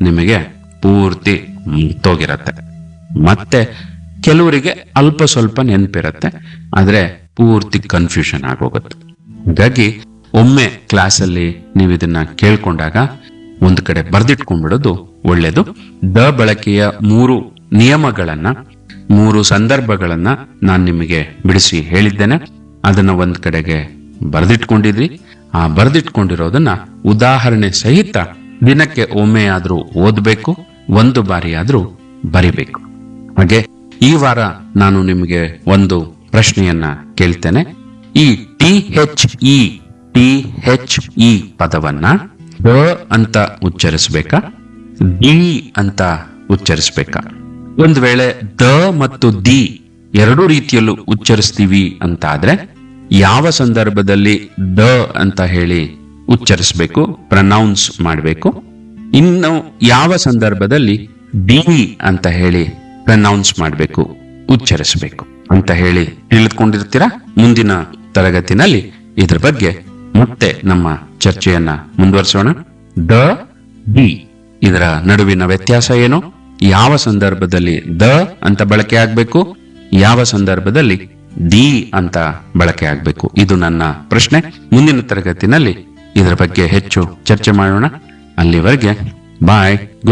ನಿಮಗೆ ಪೂರ್ತಿ ಮುಗ್ದೋಗಿರತ್ತೆ ಮತ್ತೆ ಕೆಲವರಿಗೆ ಅಲ್ಪ ಸ್ವಲ್ಪ ನೆನಪಿರತ್ತೆ ಆದ್ರೆ ಪೂರ್ತಿ ಕನ್ಫ್ಯೂಷನ್ ಆಗೋಗುತ್ತೆ ಹಾಗಾಗಿ ಒಮ್ಮೆ ಕ್ಲಾಸಲ್ಲಿ ನೀವು ಇದನ್ನ ಕೇಳ್ಕೊಂಡಾಗ ಒಂದು ಕಡೆ ಬರ್ದಿಟ್ಕೊಂಡ್ಬಿಡೋದು ಒಳ್ಳೇದು ದ ಬಳಕೆಯ ಮೂರು ನಿಯಮಗಳನ್ನ ಮೂರು ಸಂದರ್ಭಗಳನ್ನ ನಾನು ನಿಮಗೆ ಬಿಡಿಸಿ ಹೇಳಿದ್ದೇನೆ ಅದನ್ನ ಒಂದ್ ಕಡೆಗೆ ಬರೆದಿಟ್ಕೊಂಡಿದ್ರಿ ಆ ಬರೆದಿಟ್ಕೊಂಡಿರೋದನ್ನ ಉದಾಹರಣೆ ಸಹಿತ ದಿನಕ್ಕೆ ಒಮ್ಮೆ ಆದ್ರೂ ಓದ್ಬೇಕು ಒಂದು ಬಾರಿ ಆದ್ರೂ ಬರಿಬೇಕು ಹಾಗೆ ಈ ವಾರ ನಾನು ನಿಮಗೆ ಒಂದು ಪ್ರಶ್ನೆಯನ್ನ ಕೇಳ್ತೇನೆ ಈ T H E T H E ಪದವನ್ನ ದ ಅಂತ ಉಚ್ಚರಿಸ್ಬೇಕಾ ಡಿ ಅಂತ ಉಚ್ಚರಿಸ್ಬೇಕಾ ಒಂದ್ ವೇಳೆ ದ ಮತ್ತು ದಿ ಎರಡೂ ರೀತಿಯಲ್ಲೂ ಉಚ್ಚರಿಸ್ತೀವಿ ಅಂತ ಆದ್ರೆ ಯಾವ ಸಂದರ್ಭದಲ್ಲಿ ದ ಅಂತ ಹೇಳಿ ಉಚ್ಚರಿಸಬೇಕು ಪ್ರನೌನ್ಸ್ ಮಾಡಬೇಕು ಇನ್ನು ಯಾವ ಸಂದರ್ಭದಲ್ಲಿ ಡಿ ಅಂತ ಹೇಳಿ ಪ್ರನೌನ್ಸ್ ಮಾಡಬೇಕು ಉಚ್ಚರಿಸಬೇಕು ಅಂತ ಹೇಳಿ ತಿಳಿದುಕೊಂಡಿರ್ತೀರಾ ಮುಂದಿನ ತರಗತಿನಲ್ಲಿ ಇದ್ರ ಬಗ್ಗೆ ಮತ್ತೆ ನಮ್ಮ ಚರ್ಚೆಯನ್ನ ಮುಂದುವರಿಸೋಣ ದ ಡಿ ಇದರ ನಡುವಿನ ವ್ಯತ್ಯಾಸ ಏನು ಯಾವ ಸಂದರ್ಭದಲ್ಲಿ ದ ಅಂತ ಬಳಕೆ ಆಗ್ಬೇಕು ಯಾವ ಸಂದರ್ಭದಲ್ಲಿ ಡಿ ಅಂತ ಬಳಕೆ ಆಗ್ಬೇಕು ಇದು ನನ್ನ ಪ್ರಶ್ನೆ ಮುಂದಿನ ತರಗತಿನಲ್ಲಿ ಇದರ ಬಗ್ಗೆ ಹೆಚ್ಚು ಚರ್ಚೆ ಮಾಡೋಣ ಅಲ್ಲಿವರೆಗೆ ಬಾಯ್ ಗುಡ್